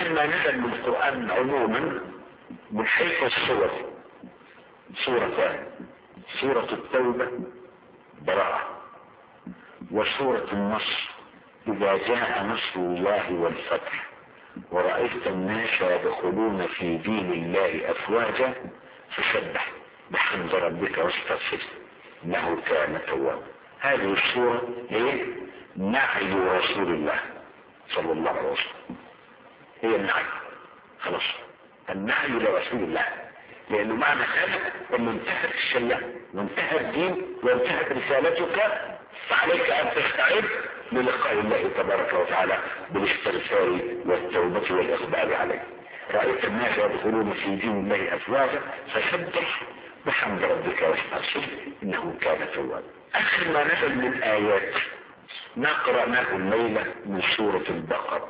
اخر ما نزل من القرآن عموما من حيث الصور سورتان سورة التوبة براءة وسورة النصر إذا جاء نصر الله والفتح ورأيت الناس يدخلون في دين الله أفواجا فسبح بحمد ربك واستغفره إنه كان توابا هذه السورة هي نعي رسول الله صلى الله عليه وسلم هي النعي خلاص النعي لرسول الله لأنه معنى هذا أنه انتهت الشريعة وانتهى الدين وانتهت رسالتك فعليك أن تستعد للقاء الله تبارك وتعالى بالاستغفار والتوبة والإقبال عليه رأيت الناس يدخلون في دين الله أفواجا فسبح بحمد ربك واستغفر إنه كان توابا آخر ما نزل من آيات ما قرأناه الليلة من سورة البقرة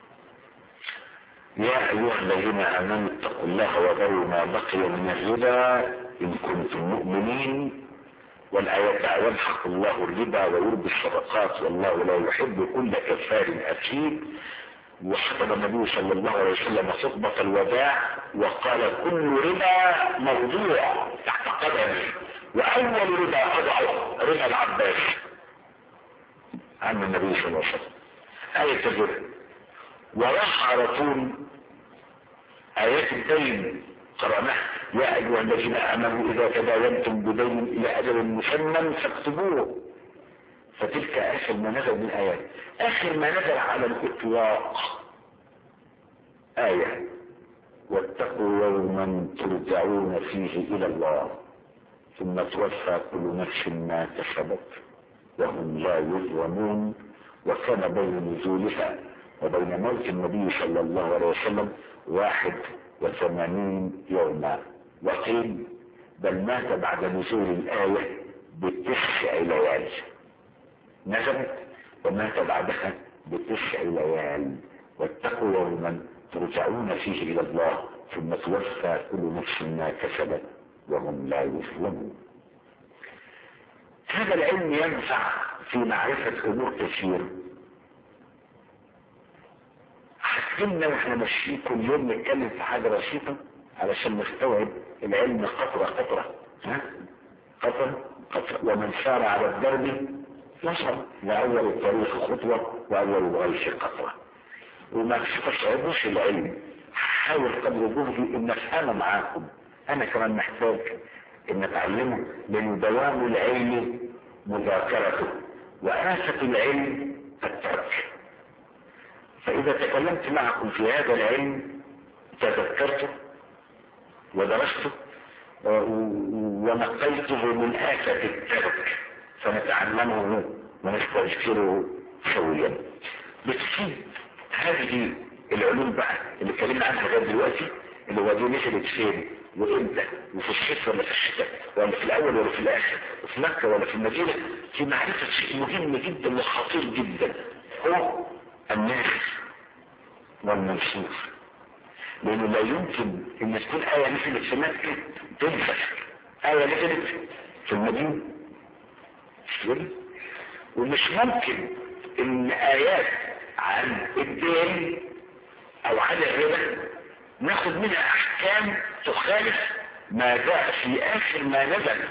يا أيها الذين آمنوا اتقوا الله وذروا ما بقي من الربا إن كنتم مؤمنين والآية يمحق الله الربا ويربي الصدقات والله لا يحب كل كفار أثيم وخطب النبي صلى الله عليه وسلم خطبة الوداع وقال كل ربا موضوع تحت قدمي وأول ربا أضعه ربا العباس عن النبي صلى الله عليه وسلم آية الربا وراح على طول آيات الدين قرأناها يا أيها الذين آمنوا إذا تداينتم بدين إلى أجل مسمى فاكتبوه فتلك آخر ما نزل من آيات آخر ما نزل على الإطلاق آية واتقوا يوما ترجعون فيه إلى الله ثم توفى كل نفس ما كسبت وهم لا يظلمون وكان بين نزولها وبين موت النبي صلى الله عليه وسلم واحد وثمانين يوما وقيل بل مات بعد نزول الآية بتسع ليال نزلت ومات بعدها بتسع ليال واتقوا يوما ترجعون فيه إلى الله ثم توفى كل نفس ما كسبت وهم لا يظلمون هذا العلم ينفع في معرفة أمور كثير حكمنا واحنا ماشيين كل يوم نتكلم في حاجة بسيطة علشان نستوعب العلم قطرة قطرة ها قطرة قطرة ومن سار على الدرب نصر وأول الطريق خطوة وأول الغيش قطرة وما تستصعبوش العلم حاول قدر جهدي ان افهمه معاكم انا كمان محتاج ان اتعلمه لان دوام العلم مذاكرته وآفة العلم الترك فإذا تكلمت معكم في هذا العلم تذكرته ودرسته ونقلته من آفة الترك فنتعلمه ونستذكره سويا بتفيد هذه العلوم بقى اللي اتكلمنا عنها لغايه دلوقتي اللي هو دي نزلت فين وامتى وفي الصيف ولا في الشتاء ولا في الاول ولا في الاخر وفي مكه ولا في المدينه في معرفه شيء مهم جدا وخطير جدا هو الناسخ والمنسوخ لانه لا يمكن ان تكون ايه نزلت في مكه تنسخ ايه نزلت في المدينه ومش ممكن ان ايات عن الدين او عن الربا ناخد منها احكام تخالف ما جاء في اخر ما نزل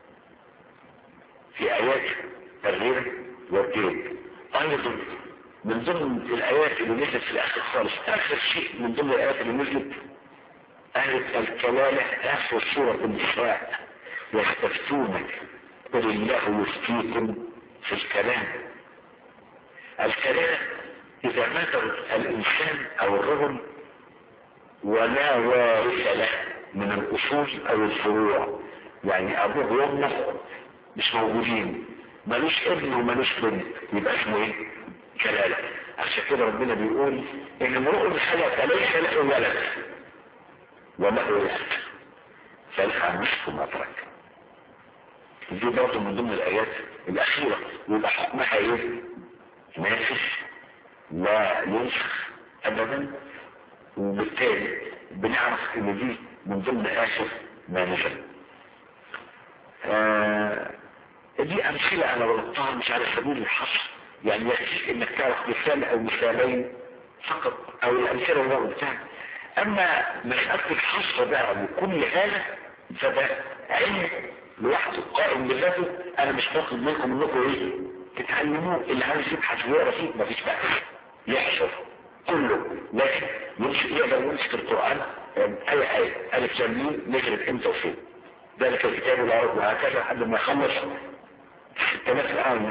في ايات الربا والدين ايضا من ضمن الايات اللي نزلت في الاخر خالص اخر شيء من ضمن الايات اللي نزلت آية الكلالة آخر سورة النساء يستفتونك قل الله يفتيكم في الكلام الكلام إذا مات الإنسان أو الرجل ولا وارث له من الأصول أو الفروع يعني أبوه وأمه مش موجودين ملوش ابن وملوش بنت يبقى اسمه ايه؟ كلالة عشان كده ربنا بيقول إن امرؤ حلف ليس له ولد وله ولد فلها نصف ما ترك دي برضه من ضمن الآيات الأخيرة يبقى حكمها ايه؟ نافذ لا ينسخ ابدا وبالتالي بنعرف ان دي من ضمن اخر ما نزل آه دي امثله انا ضربتها مش على سبيل الحصر يعني يكفيك انك تعرف مثال او مثالين فقط او الامثله اللي هو بتاعها اما مساله الحصر بقى وكل هذا فده علم لوحده قائم بذاته انا مش باخد منكم انكم ايه تتعلموه اللي عايز يبحث ويقرا فيه مفيش بقى يحشر كله لكن يمسك يقدر يمسك القران اي اي الف لام نجرب امتى وفين ذلك الكتاب العرب وهكذا لحد ما يخلص 6000 آية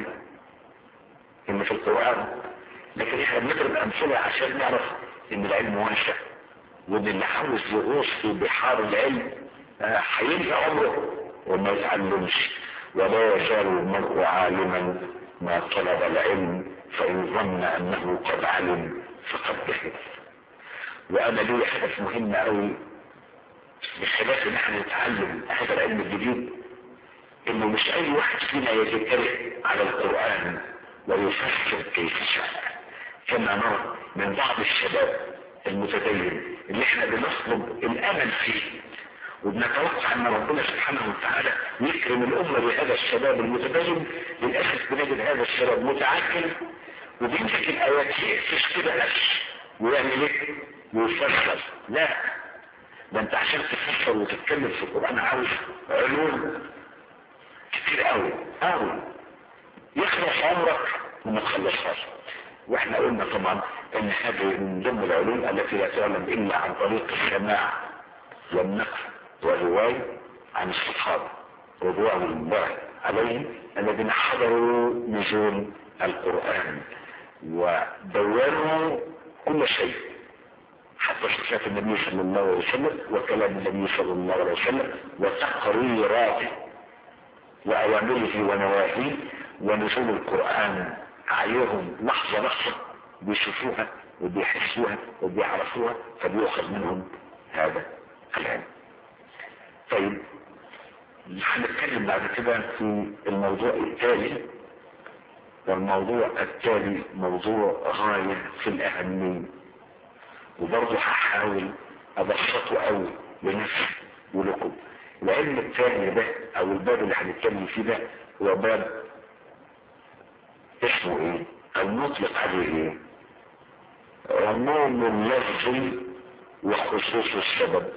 إن في القرآن لكن إحنا بنضرب أمثلة عشان نعرف إن العلم واسع وإن اللي عاوز يغوص في بحار العلم هينهي عمره وما يتعلمش ولا يزال المرء عالما ما طلب العلم فإن ظن أنه قد علم فقد جهل وأنا لي هدف مهم أوي بخلاف ان احنا نتعلم هذا العلم الجديد انه مش اي واحد فينا يجترئ على القرآن ويفسر كيف شاء كما نرى من بعض الشباب المتدين اللي احنا بنطلب الامل فيه وبنتوقع ان ربنا سبحانه وتعالى يكرم الامة بهذا الشباب المتدين للاسف بنجد هذا الشباب متعجل وبيمسك الايات يقفش كده قفش ويعمل ايه ويفسر لا ده انت عشان تفسر وتتكلم في القرآن عاوز علوم كتير قوي قوي يخلص عمرك وما تخلصهاش واحنا قلنا طبعا ان هذه من ضمن العلوم التي لا تعلم الا عن طريق السماع والنقل والرواية عن الصحابة رضوان الله عليهم الذين حضروا نزول القرآن ودوروا كل شيء حتى صفات النبي صلى الله عليه وسلم وكلام النبي صلى الله عليه وسلم وتقريراته وأوامره ونواهيه ونزول القرآن عليهم لحظة لحظة بيشوفوها وبيحسوها وبيعرفوها فبيؤخذ منهم هذا العلم طيب هنتكلم بعد كده في الموضوع التالي والموضوع التالي موضوع غاية في الأهمية وبرضه هحاول ابسطه قوي لنفسي ولكم العلم الثاني ده او الباب اللي هنتكلم فيه ده هو باب اسمه ايه او نطلق عليه ايه عموم اللفظ وخصوص السبب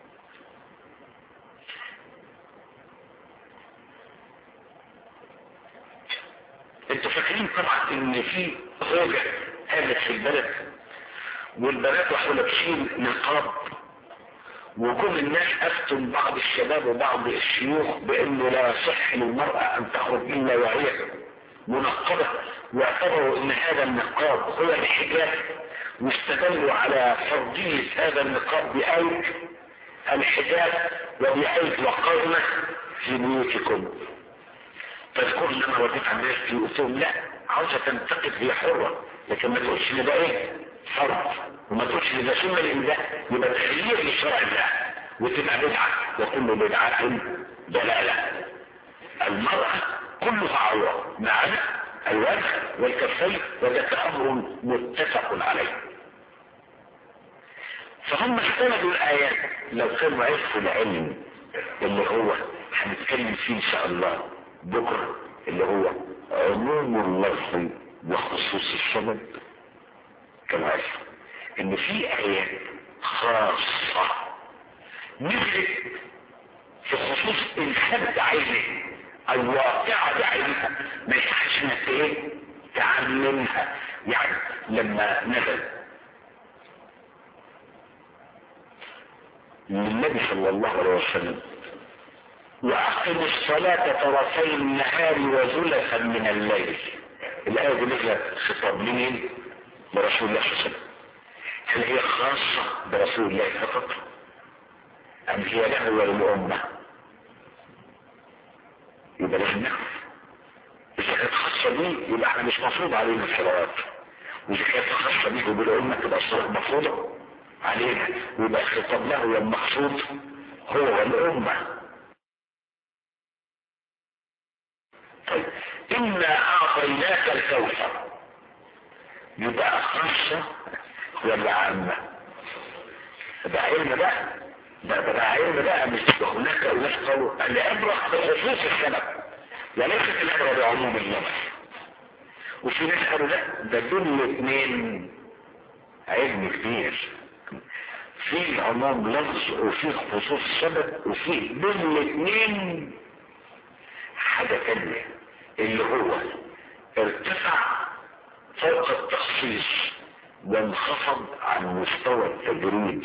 انتوا فاكرين طبعا ان في هوجة قامت في البلد والبنات راحوا لابسين نقاب وكل الناس افتن بعض الشباب وبعض الشيوخ بانه لا يصح للمرأة ان تخرج الا وهي منقبة واعتبروا ان هذا النقاب هو الحجاب واستدلوا على فرضية هذا النقاب بآية الحجاب وبآية وقرن في بيوتكم تذكر لما رديت على الناس قلت لهم لا عاوزة تنتقد هي حرة لكن ما تقولش ان ده ايه فرض وما تقولش ان ده سنة لان ده يبقى تغيير لشرع الله وتبقى بدعة وكل بدعة ضلالة المرأة كلها عورة ما عدا الوجه والكفين وده امر متفق عليه فهم استندوا الايات لو كانوا عرفوا العلم اللي هو هنتكلم فيه ان شاء الله بكره اللي هو عموم اللفظ وخصوص السبب كانوا عرفوا ان في ايات خاصة نزلت في خصوص انسان بعينه الواقعة بعينها ما يصحش انك ايه تعممها يعني لما نزل للنبي صلى الله عليه وسلم وأقم الصلاة طرفي النهار وزلفا من الليل الآية دي نزلت خطاب لمين؟ لرسول الله صلى الله عليه وسلم هل هي خاصة برسول الله فقط؟ أم هي له وللأمة؟ يبقى لازم نعرف إذا كانت خاصة بيه يبقى احنا مش مفروض علينا الصلوات وإذا كانت خاصة بيه وبالأمة تبقى الصلاة مفروضة علينا ويبقى الخطاب له والمقصود هو والأمة طيب إنا أعطيناك الكوثر يبقى خاصة ولا عامة ده علم بقى ده ده علم بقى مش هناك ناس قالوا العبرة بخصوص السبب وليست العبرة بعموم اللفظ وفي ناس قالوا لا ده دول الاثنين علم كبير في عموم لفظ وفي خصوص سبب وفي بين الاثنين حاجة تانية اللي هو ارتفع فوق التخصيص وانخفض عن مستوى التجريد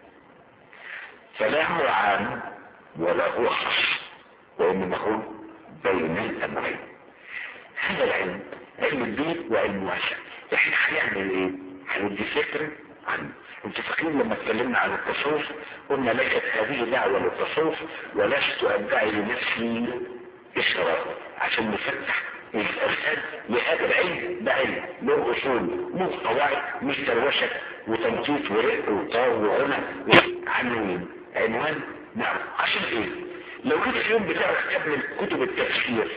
فلا هو عام ولا هو خاص وانما هو بين الامرين هذا العلم علم الدين وعلم واسع احنا هنعمل ايه هندي فكرة عنه انتوا فاكرين لما اتكلمنا عن التصوف قلنا ليست هذه دعوة للتصوف ولست ادعي لنفسي اشراف عشان نفتح الارشاد لهذا العلم ده علم له اصول له قواعد مش دروشه وتنطيط ورق وطار وغنى عنوان عنوان نعم عشان ايه لو جيت في يوم بتاع كتاب من كتب التفسير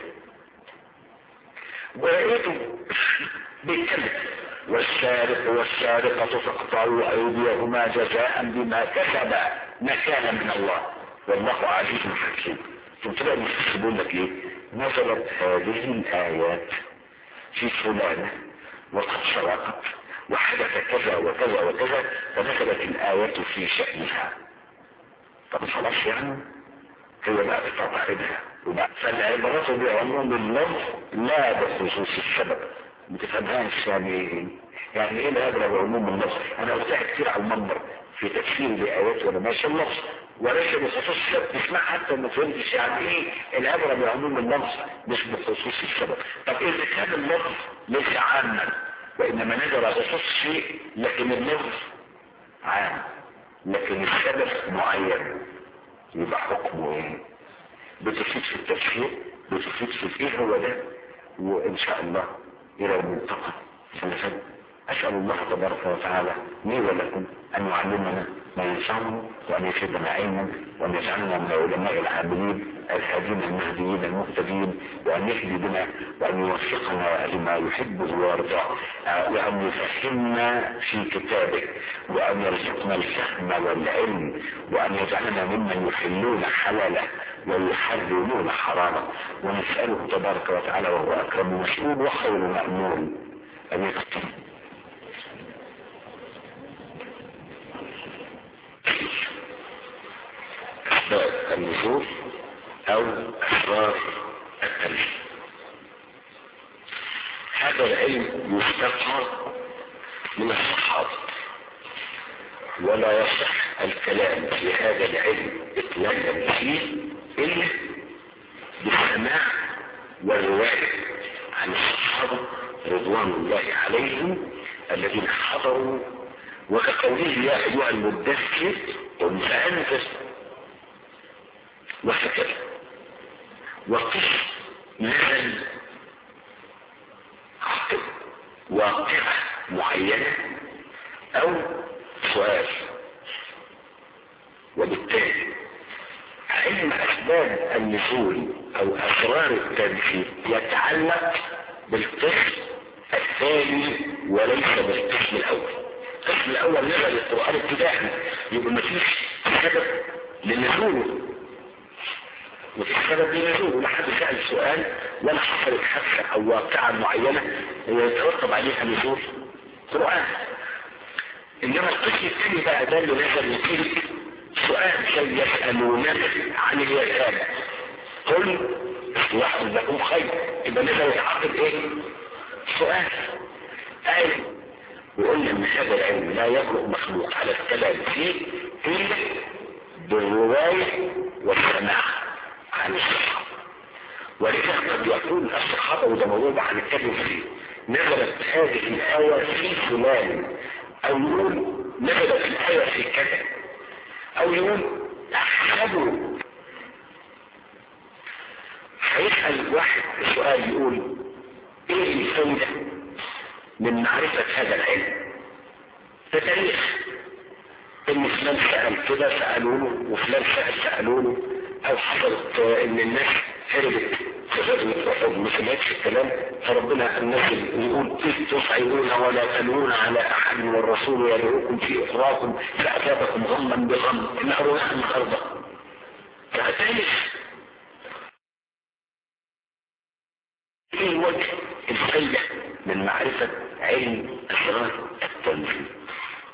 ولقيته بيتكلم والسارق والسارقة فاقطعوا أيديهما جزاء بما كسبا نكالا من الله والله عزيز حكيم قلت له المسيح بيقول لك ايه نزلت هذه الآيات في فلانة وقد سرقت وحدث كذا وكذا وكذا فنزلت الآيات في شأنها طب خلاص يعني هي بقى بتطعمها فالعبرات بعموم اللفظ لا بخصوص السبب ما تفهمهاش يعني ايه يعني ايه العبره بعموم اللفظ انا قلتها كتير على المنبر في تفسير الايات وانا ماشي اللفظ وليس بخصوص السبب تسمع حتى ما فهمتش يعني ايه العبره بعموم اللفظ مش بخصوص السبب طب اذا كان اللفظ ليس عاما وانما نزل خصوص شيء لكن اللفظ عام لكن السبب معين يبقى حكمه ايه بتفيد في التفسير بتفيد في ايه هو ده وان شاء الله الى المنتقى سنفد اسأل الله تبارك وتعالى لي ولكم ان يعلمنا ما ينفعنا وان يفيدنا علما وان يجعلنا من العلماء العاملين الهادين المهديين المهتدين وان يهدي بنا وان يوفقنا لما يحبه ويرضاه وان يفهمنا في كتابه وان يرزقنا الفهم والعلم وان يجعلنا ممن يحلون حلاله ويحرمون حرامه ونسأله تبارك وتعالى وهو أكرم مسؤول وخير مأمون أن يكتب أسباب النزول أو أسرار التنزيل هذا العلم يستقى من الصحابة ولا يصح الكلام في هذا العلم إطلاقا فيه إلا بالسماع والرواية عن الصحابة رضوان الله عليهم الذين حضروا وكقوله يا أيها المدثر قم فأنذر وهكذا وقف نزل واقعة معينة أو سؤال وبالتالي علم أسباب النزول أو أسرار التنزيل يتعلق بالقسم الثاني وليس بالقسم الأول القسم الأول نزل القرآن ابتداء يبقى مفيش سبب لنزوله مفيش سبب لنزوله لا حد سأل سؤال ولا حصلت حادثة أو واقعة معينة يترتب عليها نزول قرآن إنما القسم الثاني بقى ده اللي نزل فيه سؤال كي يسألونك عن اليتامى قل اصلاح لكم خير يبقى نزل يعقد ايه سؤال آية وقلنا ان هذا العلم لا يبلغ مخلوق على الكلام فيه الا بالرواية والسماع عن الصحابة ولذا قد يكون الصحابة وده موضوع هنتكلم فيه نزلت هذه الآية في فلان أو يقول نزلت الآية في كذا أو يقول أحسبوا هيسأل واحد سؤال يقول ايه الفايدة من معرفة هذا العلم ده تاريخ ان فلان سأل كده سألوا له وفلان سأل سألوا له او حصلت ان الناس هربت في غزوة احد ما سمعتش الكلام فربنا الناس يقول اذ تصعدون ولا تلوون على احد والرسول يدعوكم في اخراكم فاثابكم غما بغم نحن نحن الارض فاتاريخ ايه وجه الفايدة من معرفة علم اسرار التنزيل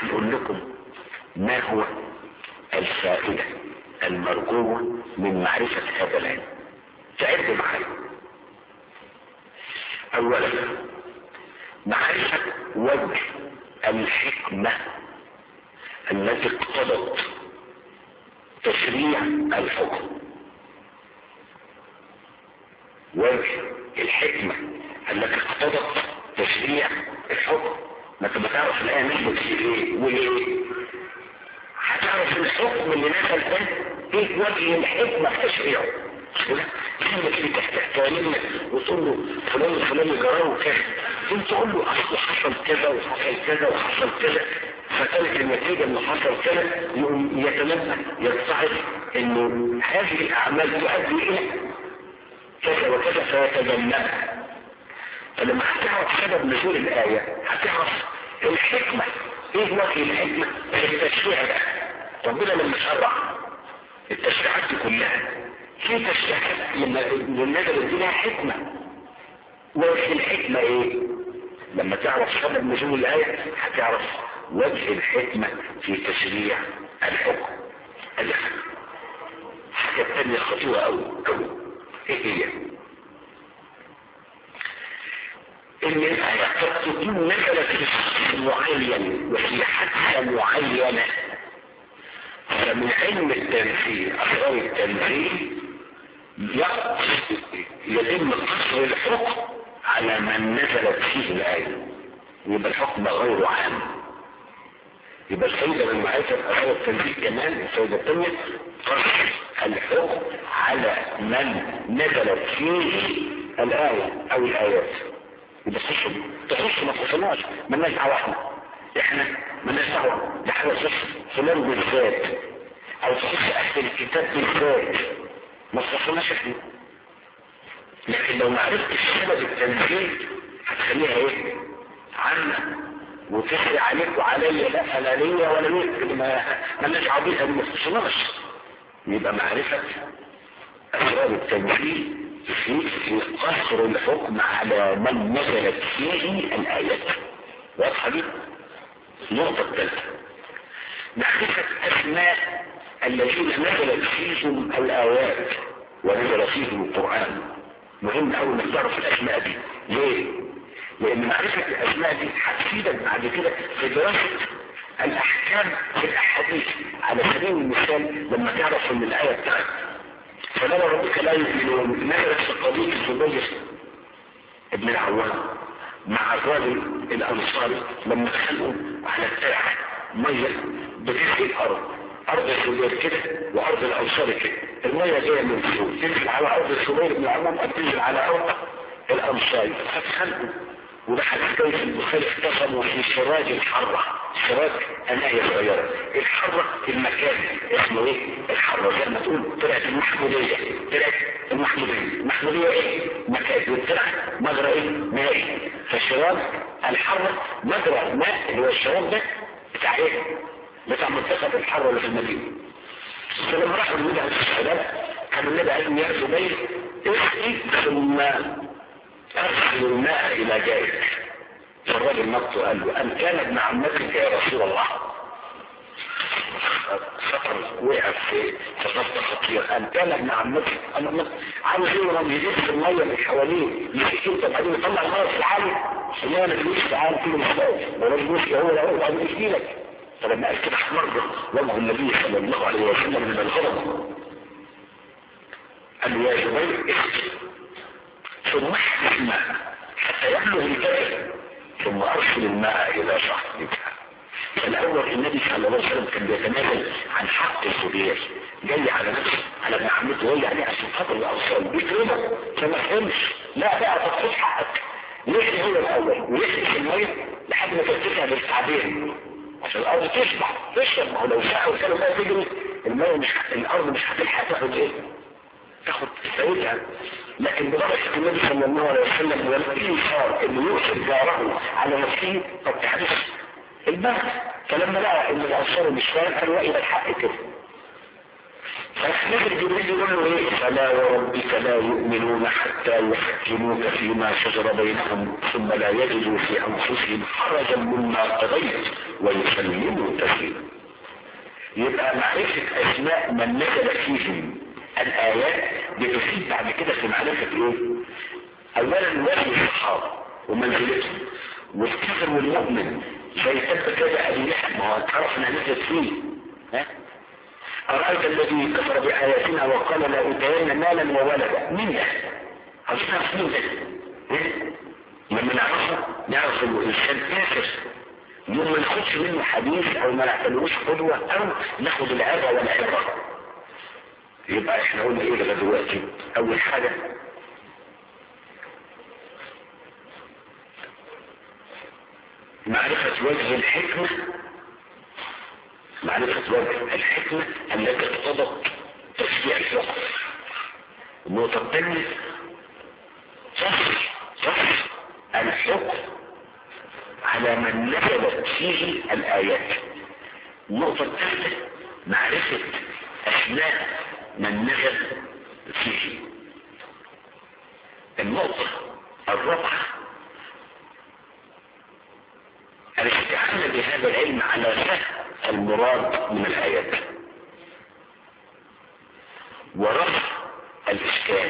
هنقول لكم ما هو الفائدة المرجوة من معرفة هذا العلم تعد معايا اولا معرفة وجه الحكمة التي اقتضت تشريع الحكم وجه الحكمة التي اقتضت تشريع الحكم ما انت بتعرف الآية نزلت في ايه وليه هتعرف الحكم اللي نزل ده ايه وجه الحكمة في تشريعه كلمة كده تحتاج وتقول له فلان فلان جراه كذا انت تقول له اصل حصل كذا وحصل كذا وحصل كذا فكانت النتيجة انه حصل كذا يقوم يتنبه يتعظ انه هذه الاعمال تؤدي الى كذا وكذا فيتجنبها فلما هتعرف سبب نزول الآية هتعرف الحكمة ايه وجه الحكمة في التشريع ده ربنا لما شرع التشريعات دي كلها في تشريعات لما نزلت دي لها حكمة وجه الحكمة ايه لما تعرف سبب نزول الآية هتعرف وجه الحكمة في تشريع الحكم ادي حاجة تانية خطيرة أوي أوي ايه هي ان الآية قد تكون نزلت في شخص معين وفي حادثة معينة فمن علم التنفيذ أسرار التنفيذ يتم قصر الحكم على من نزلت فيه الآية يبقى الحكم غير عام يبقى الفايدة من معرفة أسرار التنفيذ كمان الفايدة الثانية قصر الحكم على من نزلت فيه الآية أو الآيات يبقى تخش تخش ما تخصناش مالناش دعوه احنا احنا مالناش دعوه ده حاجه تخص فلان بالذات او تخص اهل الكتاب بالذات ما تخصناش احنا لكن لو ما عرفتش سبب التنزيل هتخليها ايه عامه وتخلي عليك وعليا لا انا ليا ولا ليك ما مالناش عبيطه دي ما تخصناش يبقى معرفه اسباب التنزيل في قصر الحكم على من نزلت فيه الآيات واضحة دي النقطة الثالثة معرفة أسماء الذين نزلت فيهم الآيات ونزل فيهم القرآن مهم أول ما تعرف الأسماء دي ليه؟ لأن معرفة الأسماء دي هتفيدك بعد كده في دراسة الأحكام في الأحاديث على سبيل المثال لما تعرف ان الآية بتاعت فلا ربك لا يؤمنون نزلت في قضية الزبير ابن العوام مع الراجل الأنصاري لما دخلوا على التاعة مية بتسقي الأرض أرض الزبير كده وأرض الأنصاري كده المية جاية من فوق تنزل على أرض الزبير بن العوام أو تنزل على أرض الأنصاري فتخلقوا وده حديث كويس البخاري اختصموا في سراج الحرة سراج أناية صغيرة الحرة المكان اسمه ايه الحرة زي ما تقول طلعت المحمودية طلعت المحمودية المحمودية ايه مكان وطلع مجرى ايه مائي فالشراب الحرة مجرى ماء اللي هو الشراب ده بتاع ايه بتاع منطقة الحرة اللي في المدينة فلما راحوا النبي عليه السلام كان النبي قال يا زبير اسقي ثم ارسل الماء الى جارك فالراجل نطه قال له ان كان ابن عمتك يا رسول الله سقر وقع في تصدق خطير ان كان ابن عمتك انا عاوز يضرب يجيب في الميه من حواليه يشيك انت بعدين يطلع الميه في العالي الميه ما تجيش في العالي كله محتاج ولا تجيش هو لا هو بعدين يشكي لك فلما قال كده احمر وجه النبي صلى الله عليه وسلم من الغضب قال له يا جبير اسكت ثم احدث الماء حتى يبلغ الجبل ثم ارسل الماء الى صاحبك فالاول النبي صلى الله عليه وسلم كان بيتنازل عن حق الزبير جاي على نفسه على ابن عمته جاي عليه عشان خاطر الاوصال بيكرمه فما فهمش لا بقى تاخد حقك ليه هو الاول ويحدث الميه لحد ما ترتفع بالكعبين عشان الارض تشبع تشرب ما هو لو ساعه وكانوا بقى تجري الميه مش الارض مش هتلحق تاخد ايه تاخد فايدها لكن بدرجة النبي صلى الله عليه وسلم والإنصار اللي يؤثر جاره على نفسه قد تحدث البغي فلما لقى ان الأنصار مش فاهم قالوا إلى الحق كده فنزل جبريل يقول له ايه فلا وربك لا يؤمنون حتى يحكموك فيما شجر بينهم ثم لا يجدوا في انفسهم حرجا مما قضيت ويسلموا تسليما يبقى معرفة اسماء من نزل فيهم الايات بتفيد بعد كده في معرفة ايه اولا وجه الصحابة ومنزلتهم والكفر والمؤمن زي تبقى كده ابي لحم ما هو تعرف انها نزلت فيه ها أرأيت الذي كفر بآياتنا وقال لا أتين مالا وولدا مين ده؟ عايزين نعرف مين ده؟ إيه؟ لما نعرفه نعرف الإنسان كافر يوم ما ناخدش منه حديث أو ما نعتبروش قدوة أو ناخد العبرة والعبرة يبقى احنا قلنا ايه لغايه دلوقتي اول حاجه معرفة وجه الحكمة معرفة وجه الحكمة التي تقتضت تشريع الحكم النقطة الثانية صفر صفر الحكم على من نزلت فيه الآيات النقطة الثالثة معرفة أسماء من نزل فيه النقطة الرابعة الاستعانة بهذا العلم على فهم المراد من الآيات ورفع الإشكال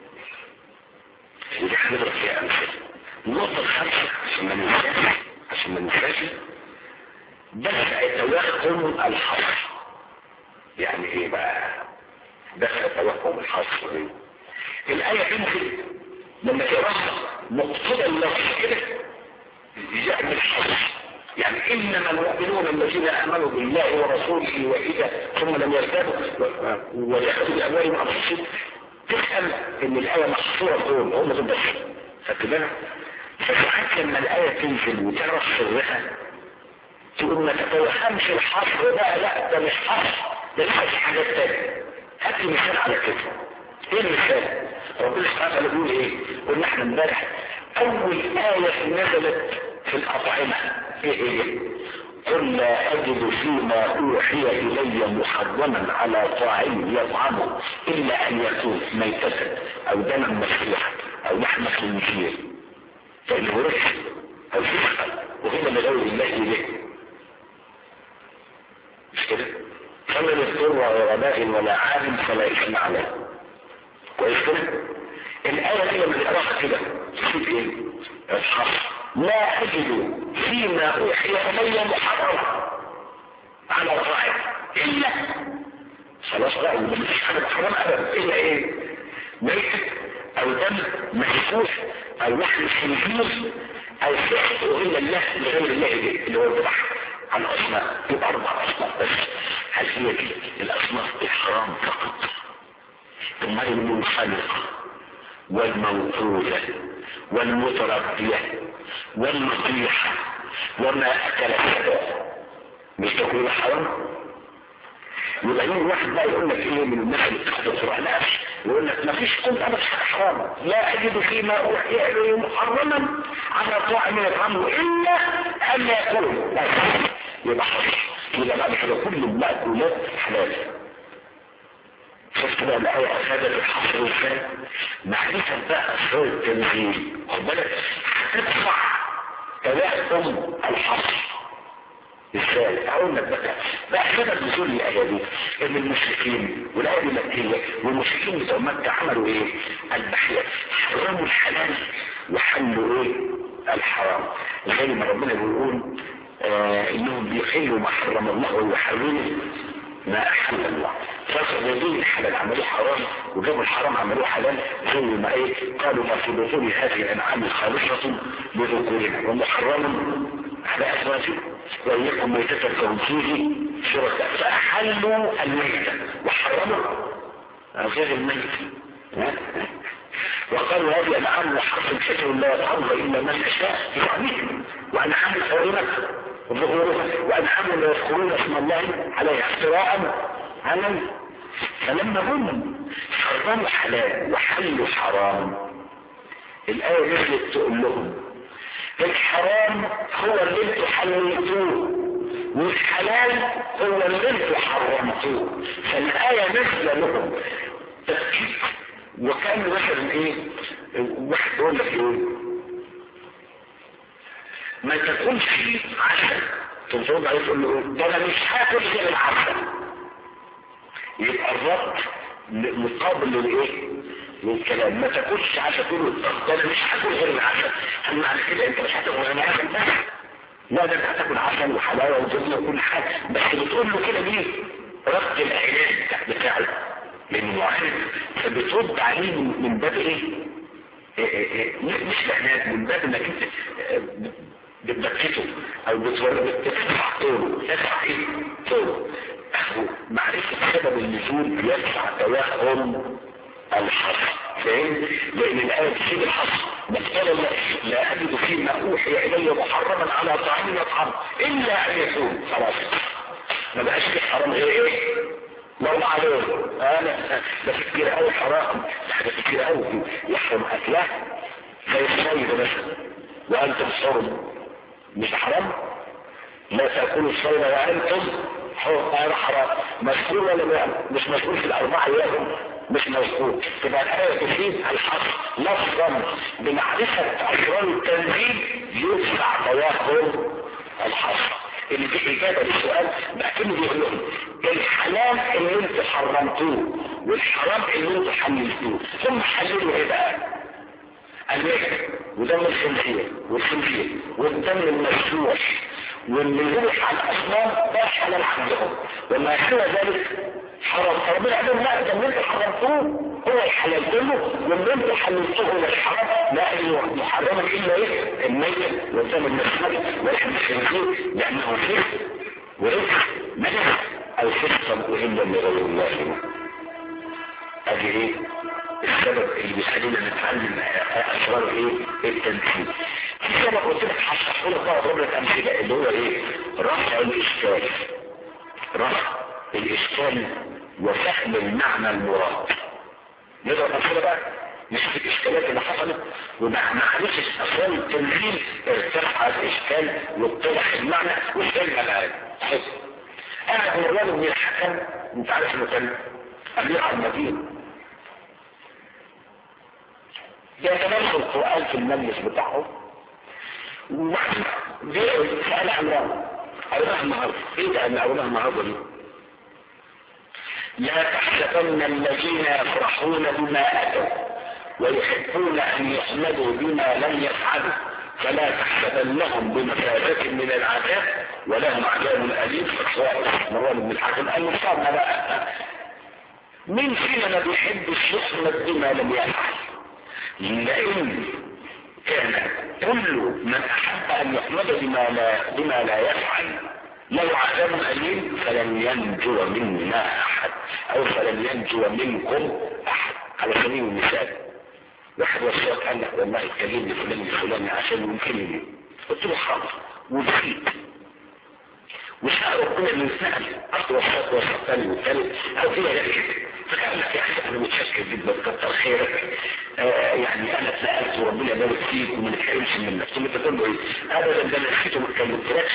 ودي هنضرب فيها أمثلة النقطة الخامسة عشان ما ننساش عشان ما ننساش دفع توهم الحصر يعني ايه بقى دفع توهم الحصر ايه الآية تنزل لما تقراها مقتضى اللفظ كده يعمل حصر يعني انما المؤمنون الذين امنوا بالله ورسوله واذا ثم لم يرتابوا وجحدوا باموالهم وانفسهم تفهم ان الايه محصوره دول هم دول بس خدت بالك فساعات لما الايه تنزل وتعرف سرها تقول ما تتوهمش الحصر ده لا ده مش حصر ده لسه في حاجات تانية هات لي مثال على كده ايه المثال ربنا سبحانه وتعالى بيقول ايه قلنا احنا امبارح اول ايه نزلت في الاطعمه ايه هي قل لا اجد فيما اوحي الي محرما على طاعم يطعمه الا ان يكون ميتة او دما مسفوحا او لحم خنزير فانه رزق او فسقا وهنا من غير الله اليه مش كده فمن اضطر غباء ولا عالم فلا اثم عليه كويس كده الايه دي لما تقراها كده تشوف ايه الحصر لا أجد فيما أوحي إلي محرما على طاعم إلا خلاص بقى مفيش حاجة محرمة أبدا إلا إيه؟ ميتة أو دم مسفوح أو لحم خنزير أو سحت إلا الله لغير الله دي اللي هو الذبح على الأصناف يبقى أربع أصناف بس هل هي دي الأصناف الحرام فقط ثم المنخلقة والموقوذة والمتربية والنصيحة وما أكل السبع مش تكون حرام يبقى يوم واحد بقى يقول لك ايه من الناس اللي بتاخد القرآن لا يقول لك ما فيش كل أبدا حاجة حرام لا أجد فيما أوحي إليه محرما على طاعم يطعمه إلا أن يكون بس يبقى حرام يبقى بعد كده كل المأكولات حلال شفت بقى الآية أفادت الحصر ازاي معرفة بقى أسرار التنزيل خد بالك هتدفع توهم الحصر ازاي اقول لك بقى بقى سبب نزول الايه دي ان المشركين والايه المكيه والمشركين بتوع مكه عملوا ايه؟ البحية حرموا الحلال وحلوا ايه؟ الحرام زي ما ربنا بيقول آه انهم بيحلوا ما حرم الله ويحرموا ما احل الله فصلوا الحلال عملوه حرام وجابوا الحرام عملوه حلال زي ما ايه قالوا ما في بطون هذه الانعام خالصة لذكورنا ومحرم على ازواجهم وان يكن ميتة فهم فيه شركاء فاحلوا الميتة وحرموا غير الميت وقالوا هذه انعام وحرم شجر لا يطعمها الا من يشاء يحميهم وانعام حرمت ظهورها وانعام لا يذكرون اسم الله عليها افتراء عليه فلما هم حرموا حلال وحلوا حرام الآية نزلت تقول لهم الحرام هو اللي انتوا حللتوه والحلال هو اللي انتوا حرمتوه فالآية نازلة لهم تفكيك وكان مثلا ايه واحد يقول لك ايه ما تكونش فيه عسل تنظر عليه تقول له ده انا مش هاكل غير العسل يبقى الرد مقابل للايه للكلام ما تاكلش عسل تقول له ده انا مش هاكل غير العسل هل معنى كده انت مش هتاكل غير العسل بس لا ده انت هتاكل عسل وحلاوه وجبنه وكل حاجه بس بتقول له كده ليه رد العلاج بتاعه لانه معاند فبترد عليه من باب ايه مش اعناد من باب انك انت بتبكته او بتدفع طوله تدفع ايه طوله معرفة سبب النزول يدفع توهم الحصر فاهم؟ لان الآية تسيب الحصر بس قال لا, لا أجد فيما أوحي إلي محرما على طعام يطعم إلا أن يكون خلاص ما بقاش في حرام غير إيه؟ لو عليه انا ده في كتير قوي حرام ده حاجات كتير قوي يحرم اكلها زي الصيد مثلا وانتم حرم مش حرام لا تاكلوا الصيد وانتم حرم حرام مذكور ولا لا مش مذكور في الاربعه ايام مش مذكور تبقى الايه تفيد الحصر لفظا بمعرفه اسرار التنزيل يدفع توهم الحصر اللي دي اجابة للسؤال لكنه بيقول لهم الحلال اللي انتوا حرمتوه والحرام اللي انتوا حللتوه ثم حللوا ايه بقى الميت ودم الخنزير والخنزير والدم المسلوح واللي يروح على الاصنام ده حلال عندهم وما سوى ذلك حرام فربنا قال لهم لا ده اللي انتوا حرمتوه هو الحلال كله واللي انتوا حللتوه هو الحرام لا انه محرم الا ايه الميت والدم المسلوح ولحم الخنزير لانه فسق ورزق نجس او فسقا الا لغير الله ادي ايه السبب اللي بيخلينا نتعلم اسرار ايه التنفيذ في سبب قلت لك هشرحه لك بقى اضرب لك امثله اللي هو ايه رفع الاشكال رفع الاشكال وفهم المعنى المراد نضرب امثله بقى نشوف الاشكالات اللي حصلت ومع معرفه اسرار التنزيل ارتفع الاشكال واتضح المعنى وفهم الآية حلو قاعد مروان بن الحكم انت عارف انه كان امير على المدينه يتنزل القرآن في المجلس بتاعه وبعدين سأل عمران أولها النهاردة إيه ده أن أولها النهاردة دي لا تحسبن الذين يفرحون بما أتوا ويحبون أن يحمدوا بما لم يفعلوا فلا تحسبنهم بمفازة من العذاب ولهم عذاب أليم فسواء مروان بن الحكم قال له صار بقى مين فينا ما بيحبش يحمد بما لم يفعل لأن كان كل من أحب أن يحمد بما لا, بما لا يفعل له عذاب أليم فلن ينجو منا أحد أو فلن ينجو منكم أحد على سبيل المثال واحد وصلت قال لك والله اتكلمني فلان الفلاني عشان يمكنني قلت له حاضر وبسيط وسأل ربنا من سأل أصل وصلت وصلت ثاني وثالث أو فيها ذلك فقال لك يا أخي أنا متشكر جدا كتر خيرك آه يعني أنا اتسألت وربنا يبارك فيك وما نتحرمش منك ثم تقول له إيه أبدا ده أنا نسيت وما اتكلمتلكش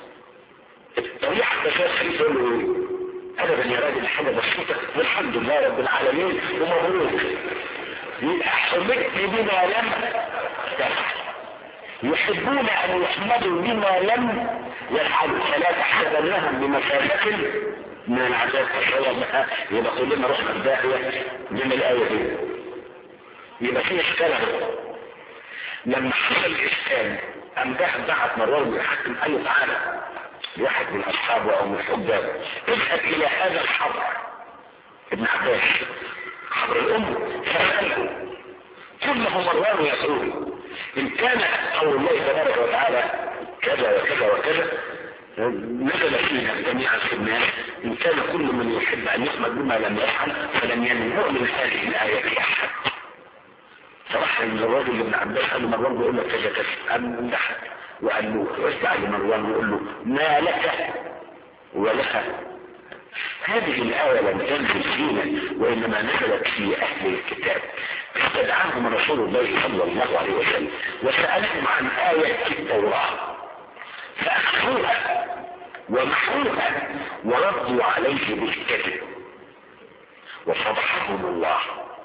الطريقة الأساس خليته يقول له إيه أبدا يا راجل حاجة بسيطة والحمد لله رب العالمين ومبروك يبقى حمدت بما لم تفعل يحبون ان يحمدوا بما لم يفعلوا فلا تحسبنهم بمفازة من العذاب فشوى يبقى كلنا رحنا الداعية من الآية دي يبقى في اشكال لما حصل الاشكال قام ده بعت مروان بن الحكم قال له تعالى واحد من اصحابه او من حجابه اذهب الى هذا الحبر ابن عباس حبر الام فسأله كله مروان يقول ان كان قول الله تبارك وتعالى كذا وكذا وكذا نزل فيها جميع الناس ان كان كل من يحب ان يحمد بما لم يفعل فلن ينمو من هذه الايه احد فراح الراجل ابن عباس قال له مروان بيقول لك كذا كذا قام ضحك وقال له وسع لمروان ويقول له ما لك ولك هذه الآية لم تنزل فينا وإنما نزلت في أهل الكتاب استدعاهم رسول الله صلى الله عليه وسلم وسألهم عن آية في التوراة فأخذوها ومحوها وردوا عليه بالكذب وفضحهم الله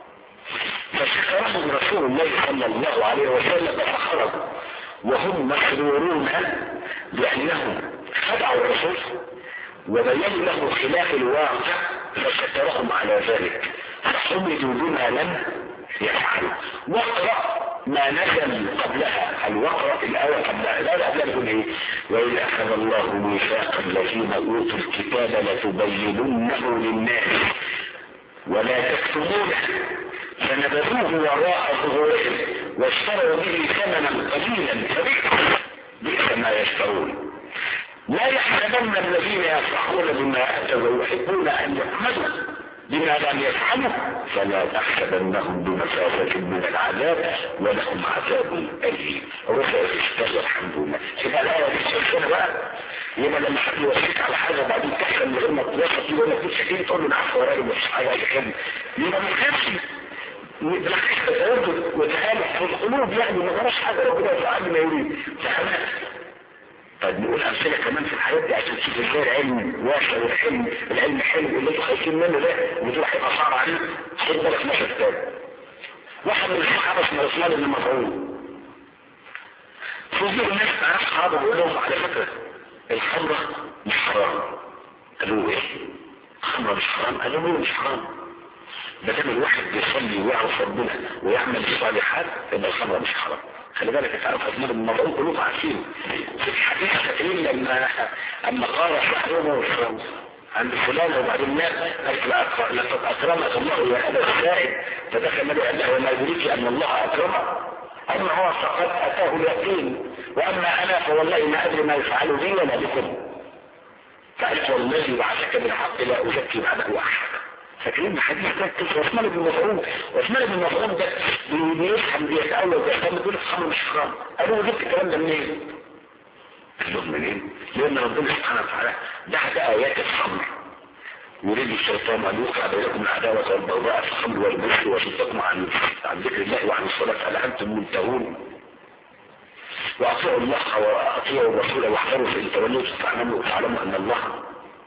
فشكرهم رسول الله صلى الله عليه وسلم فخرجوا وهم مسرورون بأنهم خدعوا الرسول وبينوا له خلاف الواقع فشكرهم على ذلك فحمدوا بما لم يفعلوا واقرأ ما نزل قبلها الوقرأ الآية قبلها الآية قبلها بيقول ايه وإذ أخذ الله ميثاق الذين أوتوا الكتاب لتبيننه للناس ولا تكتمونه فنبذوه وراء ظهورهم واشتروا به ثمنا قليلا فبئس بئس ما يشترون لا يحسبن الذين يفرحون بما اتوا ويحبون ان يحمدوا بما لم يفعلوا فلا تحسبنهم بمسافة من العذاب ولهم عذاب أليم رفع الإشكال والحمد لله يبقى الآية دي شايفينها بقى يبقى لما حد يوصيك على حاجة وبعدين تحصل من غير ما توصف يقول لك مش تقول له نعم يا راجل مش حاجة كده يبقى ما تخافش بالعكس تردد وتهالك في القلوب يعني ما جراش حاجة ربنا يفعل ما يريد فهمات طيب نقول أمثلة كمان في الحياة دي عشان تشوف ازاي العلم واسع والحلم العلم حلو اللي انتوا خايفين منه ده ودول هيبقى صعب عليه خد بالك مثل تاني واحد من الصحابة اسمه عثمان بن مسعود فوجئوا الناس عرف صحابة بيقول لهم على فكرة الخمرة مش حرام قالوا ايه؟ الخمرة مش حرام قالوا ليه مش حرام ما دام الواحد بيصلي ويعرف ربنا ويعمل الصالحات ان الخمر مش حرام خلي بالك انت عارف عثمان بن مظعون كلهم عارفين في الحديث فاكرين لما اما قال صاحبه عند فلان وبعدين مات قال لقد اكرمك الله يا ابا السائب فدخل النبي قال له وما يدريك ان الله اكرمه اما هو فقد اتاه اليقين واما انا فوالله ما ادري ما يفعل بي ولا بكم فقلت والذي بعثك بالحق لا ازكي بعده احد فاكرين الحديث ده قصه عثمان بن مسعود عثمان بن مسعود ده بيفهم بيتأول ويفهم بيقول الخمر مش حرام قالوا له جبت الكلام ده منين؟ قال لهم منين؟ لان ربنا سبحانه وتعالى بعد ايات الخمر يريد الشيطان ان يوقع بينكم العداوه والبغضاء في الخمر والمسك وصدكم عن عن ذكر الله وعن الصلاه هل انتم منتهون؟ واطيعوا الله واطيعوا الرسول واحذروا فان توليتم فاعلموا تعلموا ان الله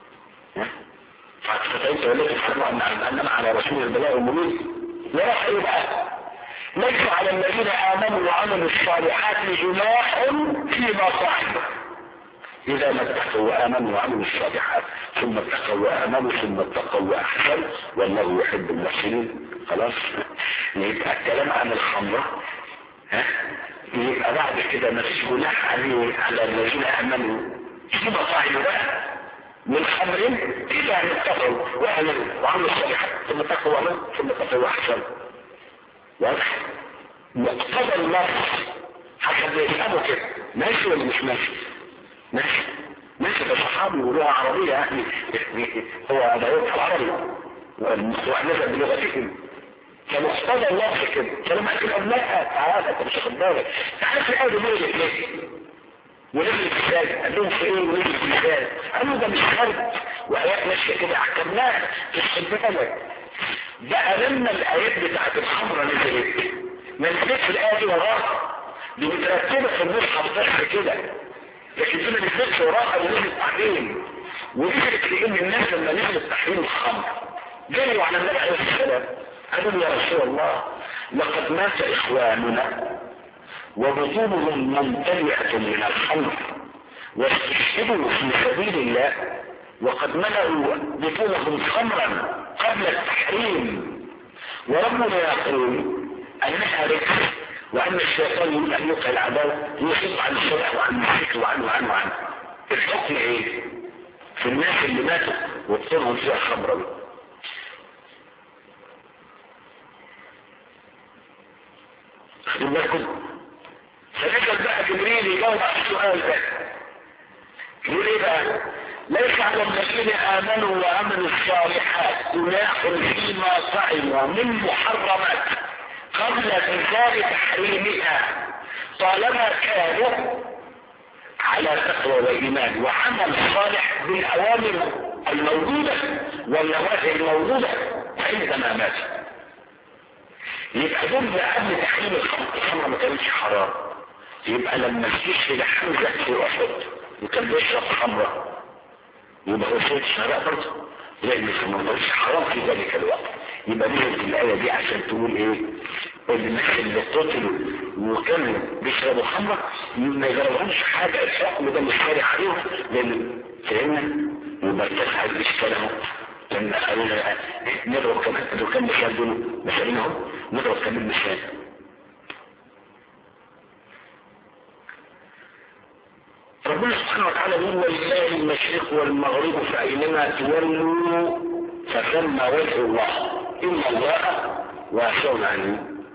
فإن توليتم فاعلموا ان انما على رسول البلاء المبين وراح ايه بقى؟ ليس على الذين امنوا وعملوا الصالحات جناح فيما فعلوا إذا ما اتقوا وآمنوا وعملوا الصالحات ثم اتقوا وآمنوا ثم اتقوا وأحسنوا والله يحب المحسنين خلاص يبقى الكلام عن الخمرة ها يبقى بعد كده ما فيش جناح عليه على الذين آمنوا ثم فعلوا بقى من خمر إذا ما اتقوا وآمنوا وعملوا الصالحات ثم اتقوا وآمنوا ثم اتقوا وأحسنوا واضح مقتضى النص حسب يفهموا كده ماشي ولا مش ماشي ماشي ماشي ده صحابي ولغة عربية يعني هو ده يوم العربي ونزل بلغتهم فمقتضى اللفظ كده فلما قال لا تعالى انت مش واخد بالك تعالى في الاول نزل ليه ونزل الكتاب قال لهم في ايه ونزل الكتاب قالوا ده مش فرد وايات ماشيه كده احكمناها تخد بالك بقى لما الايات بتاعت الخمره نزلت ما نزلتش الايه دي وراها دي مترتبه في المصحف بس كده لكن دي ما نزلتش وراها ونزلت بعدين ونزلت لان الناس لما نزلت تحريم الخمر جريوا على النبي عليه السلام قالوا يا رسول الله لقد مات اخواننا وبطونهم ممتلئه من الخمر واستشهدوا في سبيل الله وقد ملأوا بطونهم خمرا قبل التحريم وربنا يقول انها ركس وان الشيطان يريد ان يوقع العداوه يصيب عن الشرع وعن الذكر وعنه وعنه وعنه الحكم ايه؟ في الناس اللي ماتوا وبطونهم فيها خمرا خدوا بالكم فنزل بقى جبريل يجاوب على السؤال ده يقول ايه بقى ليس على الذين امنوا وعملوا الصالحات جناح فيما طعموا من محرمات قبل انزال تحريمها طالما كانوا على تقوى وايمان وعمل صالح بالاوامر الموجوده والنواهي الموجوده عندما مات يبقى دول قبل تحريم الخمر الخمر ما كانتش حرام يبقى لما استشهد حمزه في احد وكان بيشرب خمره يبقى هو سيد الشهراء برضه لان ما نقولش حرام في ذلك الوقت يبقى نزلت الآية دي عشان تقول ايه الناس اللي قتلوا وكانوا بيشربوا خمرة ما يجربهمش حاجة الحكم ده مش شارع عليهم لان فهمنا يبقى ارتفع الاشكال اهو لان قالوا لنا نضرب كمان دول كام مثال دول مثالين اهو نضرب كمان مثال ربنا سبحانه وتعالى يقول ولله المشرق والمغرب فأينما تولوا فثم وجه الله إن الله واسع عليم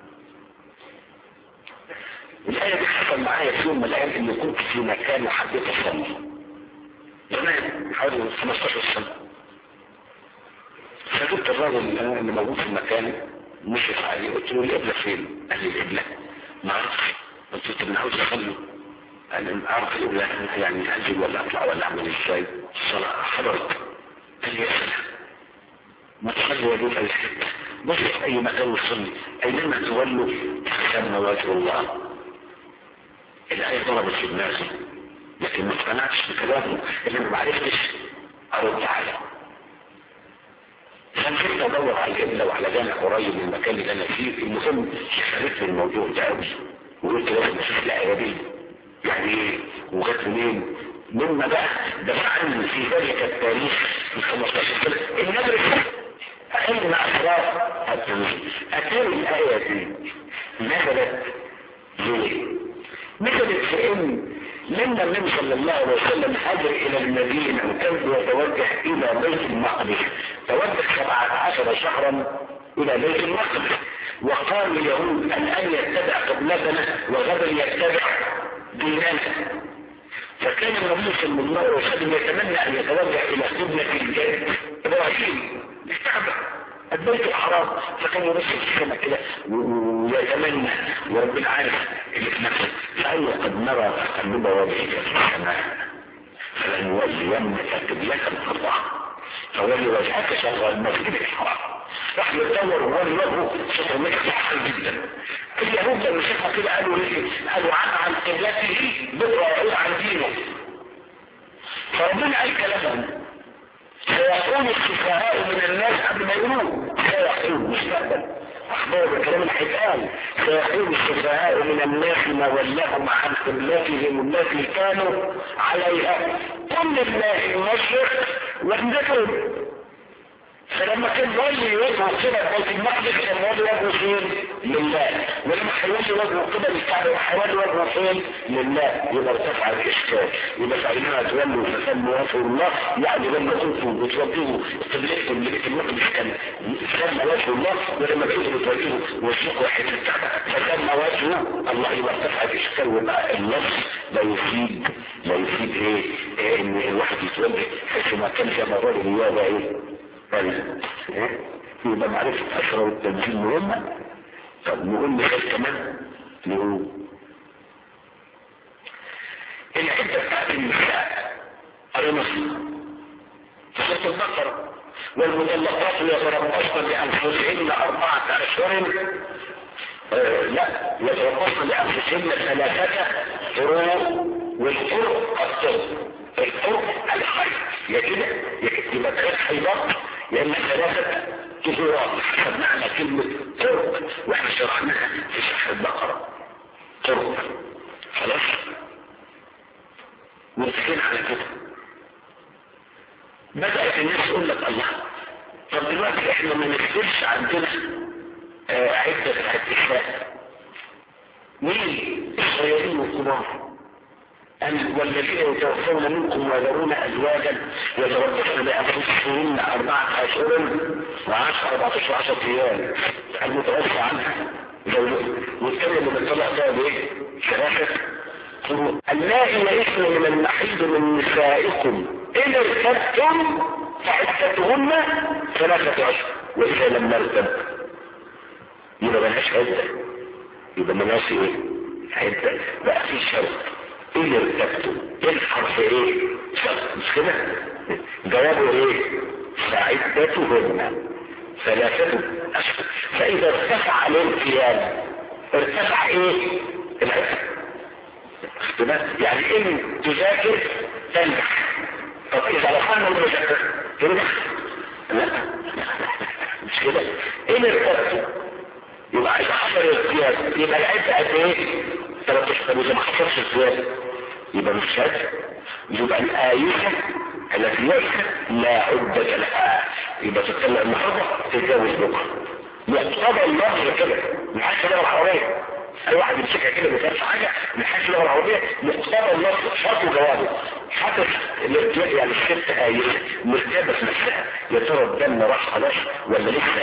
الآية دي حصل معايا في يوم من الأيام إني كنت في مكان وحبيت أصلي زمان حوالي 15 سنة فجبت الراجل اللي موجود في المكان مشرف عليه قلت له القبلة فين؟ قال لي القبلة ما اعرفش قلت له طب انا عاوز اصلي قال لي اعرف القبلة يعني انزل ولا اطلع ولا اعمل ازاي؟ الصلاة حضرت قال لي يا سلام ما تصلي ودول اي حته بص في اي مكان وصلي اينما تولوا تسمى وجه الله الايه ضربت في دماغي لكن ما اقتنعتش بكلامه اللي ما عرفتش ارد عليه فنزلت ادور على القبله وعلى جامع قريب من المكان اللي انا فيه المهم شغلت الموضوع ده قوي وقلت لازم اشوف الايه دي يعني ايه وجت منين مما بقى دفعني في ذلك التاريخ في 15 سنه النبي علم اسرار التوحيد اتاري الايه دي نزلت ليه؟ نزلت في ان لما النبي صلى الله عليه وسلم هاجر الى المدينه وكان يتوجه الى بيت المقدس توجه 17 شهرا الى بيت المقدس وقال اليهود الان يتبع قبلتنا وغدا يتبع ديننا فكان النبي صلى الله عليه وسلم يتمنى ان يتوجه الى قبله الجد ابراهيم الكعبه البيت الحرام فكان يبص في السماء كده ويتمنى وربنا عارف اللي في نفسه فقال قد نرى تقلب وجهك في السماء فلنولينك قبلة الله فولي وجهك شر المسجد الحرام راح يدور وولي وجهه شر مسجد حرام جدا اليهود لما شافوا كده قالوا ليه؟ قالوا عن عن قبلته بكره يعود عن دينه فربنا قال كلامهم سيقول السفهاء من الناس قبل ما يقولوا سيقول مستقبل اخبار الكلام اللي هيتقال سيقول السفهاء من الناس ما ولاهم عن قبلتهم التي كانوا عليها قل لله المشرق والمغرب فلما كان يولي وجهه كده بيت المقدس كان يولي وجهه فين؟ لله ولما هيولي وجهه كده للكعبه هيولي وجهه فين؟ لله يبقى ارتفع الاشكال يبقى فإنما تولوا فسموا وجه الله يعني لما كنتوا بتوجهوا قبلتكم لبيت المقدس كان سمى وجه الله ولما كنتوا بتوجهوا وجهكم واحد الكعبه فسمى وجهه الله يبقى ارتفع الاشكال ويبقى النص لا يفيد لا يفيد ايه, إيه ان الواحد يتوجه حيث ما كان في مرار الرياضه ايه طيب ايه يبقى معرفة أسرة والتنزيل مهمة طب نقول مثال كمان نقول العدة بتاعت النساء قرينا في سورة البقرة والمطلقات يتربصن بأنفسهن أربعة أشهر آه لا يتربصن بأنفسهن ثلاثة قروء والقرء الطب القرء الحي يا كده يا كده يبقى ثلاث حيضات يا اما ثلاثة طهورات حسب معنى كلمة قرء واحنا شرحناها في شرح البقرة قرء خلاص متفقين على كده بدأت الناس تقول لك الله طب دلوقتي احنا ما نكتبش عندنا آه عدة بتاعت النساء مين الصغيرين والكبار والذين يتوفون منكم ويذرون ازواجا يتربصن بانفسهن اربعه اشهر وعشر 14 10 ايام المتوفى عنها يتكلم بالطلاق ده بايه؟ ثلاثه اللائي يئسن من المحيض من نسائكم ان ارتبتم فعدتهن ثلاثه اشهر واذا لم نرتب يبقى ملهاش عده يبقى ملهاش ايه؟ عده بقى في شرط ايه ارتبتم ايه الحرف ايه شرط مش كده جوابه ايه فعدتهن ثلاثة اشهر فاذا ارتفع الانقياد ارتفع ايه العدة يعني ان تذاكر تنجح طب اذا دخلنا المذكر كده لا مش كده ايه الارتباط يبقى اذا حصل ارتياب يبقى العد قد ايه 13 طب اذا ما حصلش ارتياب يبقى مش شهاده يبقى الآية التي ليست لا عدة لها يبقى تتكلم النهارده تتجاوز بكره مقتضى اللفظ كده من حيث اللغه العربيه اي واحد يمسكها كده ما فيهاش حاجه من حيث اللغه العربيه مقتضى اللفظ شرط وجوابه حدث الارتياب يعني الست هاي مرتبه في نفسها يا ترى الدم راح خلاص ولا لسه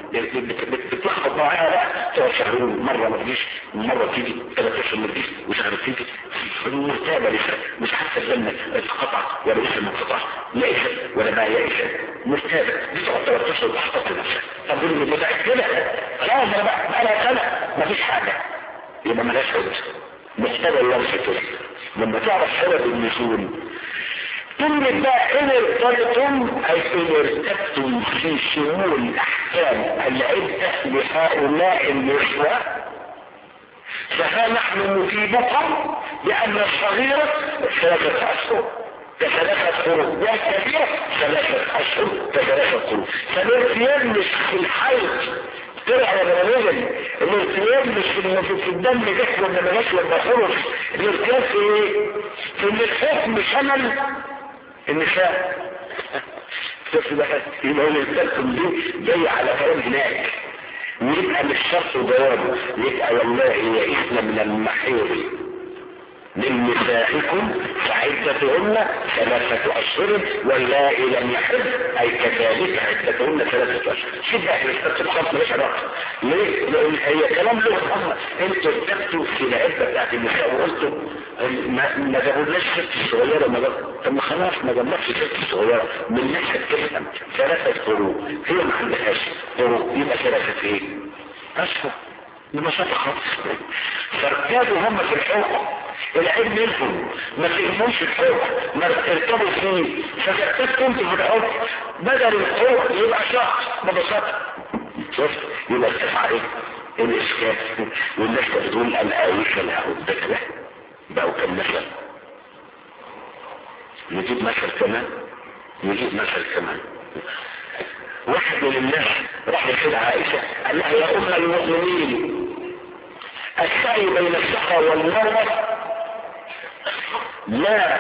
بتلخبط معاها بقى تقعد شهرين مره ما تجيش مره تيجي ثلاث اشهر ما تجيش وشهر تيجي مرتبه لسه مش حاسه الدم اتقطع ولا لسه ما انقطع ليست ولا ما يئست مرتبه دي تقعد ثلاث اشهر تحتفظ نفسها طب دول متاكده خلاص انا بقى بقى سنه ما فيش حاجه يبقى ملهاش حدث محتوى اللمسة كده لما تعرف سبب النزول كلمة بقى إن ارتبتم أي إن ارتبتم في شمول الأحكام العدة لهؤلاء النسوة فها نحن نجيبكم بأن الصغيرة ثلاثة أشهر كثلاثة قرون والكبيرة ثلاثة أشهر كثلاثة قرون فالارتياب مش في الحيض طلع ولا نزل الارتياب مش في في الدم جه ولا ما جاش ولا خرج الارتياب في ايه؟ في ان الحكم شمل النساء شوف بقى يبقى هو الارتياب دي جاي على كلام هناك ويبقى مش شرط جوابه يبقى والله يئسن من المحيض من نسائكم فعدتهن ثلاثة أشهر واللائي لم يحب أي كذلك عدتهن ثلاثة أشهر شوف بقى احنا استخدم خمس مش علاقة ليه؟ لأن هي كلام لغة أما انتوا اتفقتوا في العدة بتاعت النساء وقلتوا ما, ما جابولناش ست الصغيرة ما جاب طب ما خلاص ما جابلكش ست الصغيرة من ناحية تفهم ثلاثة قروء هي ما عندهاش قروء يبقى ثلاثة ايه؟ أشهر ببساطة خالص فارتابوا هم في الحكم العلم منهم ما فهموش الحكم ما ارتبوا فيه فارتبتوا انتوا في الحكم بدل الحكم يبقى شخص ببساطة شفت يبقى ارتفع ايه الاشكال والناس بتقول الايش لا عدة له بقوا كم مثل نجيب مثل كمان نجيب مثل كمان واحد من الناس راح لسيدة عائشة قال لها يا أم المؤمنين السعي بين الصفا والمروة لا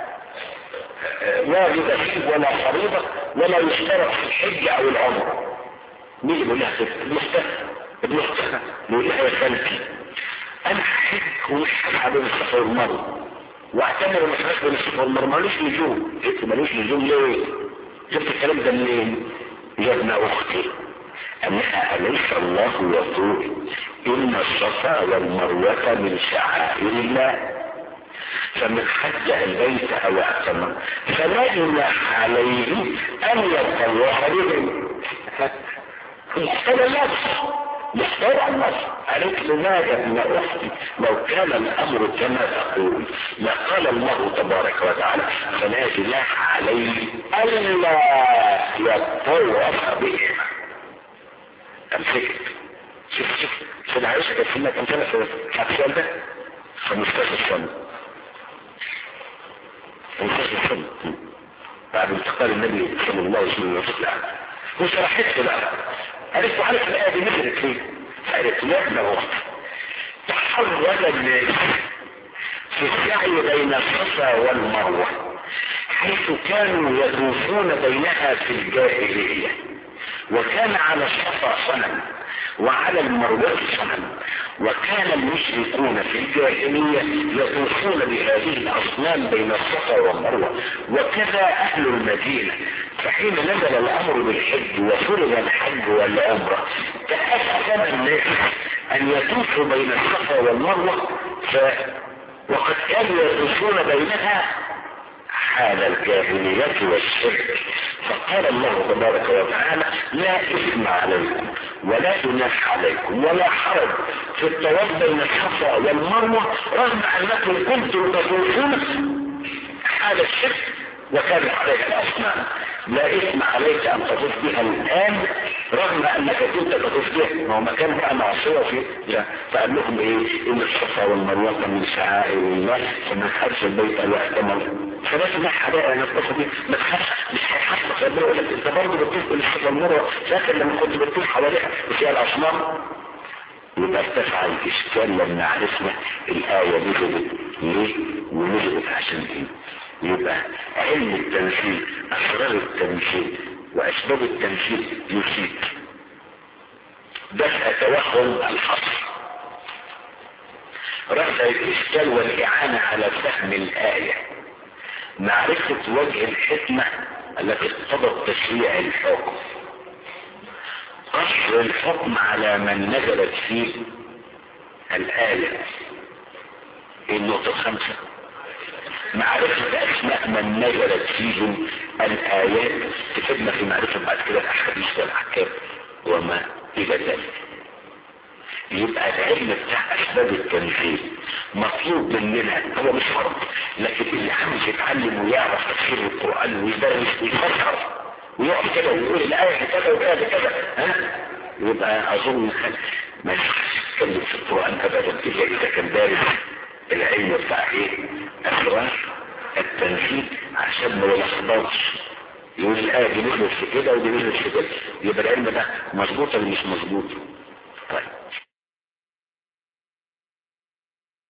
واجب فيه ولا فريضة ولا يشترط في الحج أو العمرة مين يقول لها كده المختفى المختفى يقول لها يا خالتي أنا حج ومش هسعى بين الصفا والمروة واعتبر ما فيهاش بين الصفا والمروة مالوش نجوم قلت مالوش نجوم ليه؟ جبت الكلام ده منين؟ يا ابن اختي انها اليس الله يقول ان الصفا والمروة من شعائر الله فمن حج البيت او اعتمر فلا جناح عليه ان يتطوع بهم محتاج النص محتاج النص قالت لماذا ابن اختي لو كان الامر كما تقول لقال الله تبارك وتعالى فلا جناح عليه الا يتطوع بهم امسكت شوف شوف سيدنا عائشة كانت سنة كم سنة في السؤال ده 15 سنة 15 سنة بعد انتقال النبي صلى الله عليه وسلم وسلم وشرحت له بقى قالت له عارف الآية دي نزلت ليه؟ قالت له يا ابن اختي تحرج الناس في السعي بين الصفا والمروة حيث كانوا يطوفون بينها في الجاهلية وكان على الصفا صنم وعلى المروة صنم وكان المشركون في الجاهلية يطوفون بهذه الأصنام بين الصفا والمروة وكذا أهل المدينة فحين نزل الأمر بالحج وفرض الحج والعمرة تأثم الناس أن يطوفوا بين الصفا والمروة ف... وقد كانوا يطوفون بينها حال الجاهلية والشرك فقال الله تبارك وتعالى لا إثم عليكم ولا جناح عليكم ولا حرج في الطواف بين الصفا والمروة رغم أنكم كنتم تطوفون حال الشرك وكانت عليها الأصنام لا إثم عليك أن تطوف بها الآن رغم أنك كنت تطوف بها ما هو مكان بقى معصية فيه لا فقال لهم إيه إن الصفا والمروة من شعائر الله فمن حج البيت وأتمر فلازم حدائق أنا أتوقف بيه ما تخافش مش هيحصل ربنا يقول لك أنت برضه بتطوف بالصفا والمروة فاكر لما كنت بتطوف حواليها وفيها الأصنام يبقى ارتفع الإشكال لما عرفنا الآية نزلت ليه ونزلت عشان إيه يبقى علم التنزيل أسرار التنزيل وأسباب التنزيل يفيد دفع توهم الحصر رفع الإشكال والإعانة على فهم الآية معرفة وجه الحكمة التي اقتضت تشريع الحكم قصر الحكم على من نزلت فيه الآية النقطة الخامسة معرفة أسماء من نزلت فيهم الآيات تفيدنا في معرفة بعد كده الأحاديث والأحكام وما إلى ذلك يبقى العلم بتاع أسباب التنزيل مطلوب مننا هو مش فرض لكن اللي عاوز يتعلم ويعرف تفسير القرآن ويدرس ويفكر ويقعد كده ويقول الآية كذا والآية كذا ها يبقى أظن ما ينفعش يتكلم في القرآن أبدا إلا إذا كان دارس العلم بتاع إيه؟ أسرار التنزيل عشان ما يلخبطش يقول الآية دي نزلت في كده ودي نزلت في كده يبقى العلم ده مظبوط ولا مش مظبوط؟